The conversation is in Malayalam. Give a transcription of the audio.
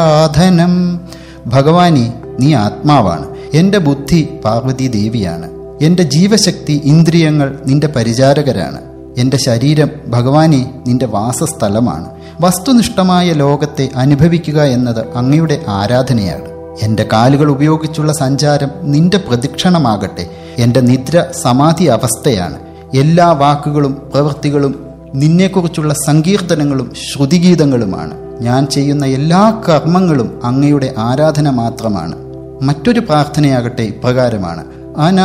സാധനം ഭഗവാനെ നീ ആത്മാവാണ് എൻ്റെ ബുദ്ധി പാർവതി ദേവിയാണ് എൻ്റെ ജീവശക്തി ഇന്ദ്രിയങ്ങൾ നിന്റെ പരിചാരകരാണ് എൻ്റെ ശരീരം ഭഗവാനെ നിന്റെ വാസസ്ഥലമാണ് വസ്തുനിഷ്ഠമായ ലോകത്തെ അനുഭവിക്കുക എന്നത് അങ്ങയുടെ ആരാധനയാണ് എൻ്റെ കാലുകൾ ഉപയോഗിച്ചുള്ള സഞ്ചാരം നിന്റെ പ്രദക്ഷിണമാകട്ടെ എൻ്റെ നിദ്ര സമാധി അവസ്ഥയാണ് എല്ലാ വാക്കുകളും പ്രവൃത്തികളും നിന്നെക്കുറിച്ചുള്ള സങ്കീർത്തനങ്ങളും ശ്രുതിഗീതങ്ങളുമാണ് ഞാൻ ചെയ്യുന്ന എല്ലാ കർമ്മങ്ങളും അങ്ങയുടെ ആരാധന മാത്രമാണ് മറ്റൊരു പ്രാർത്ഥനയാകട്ടെ ഇപ്രകാരമാണ് അന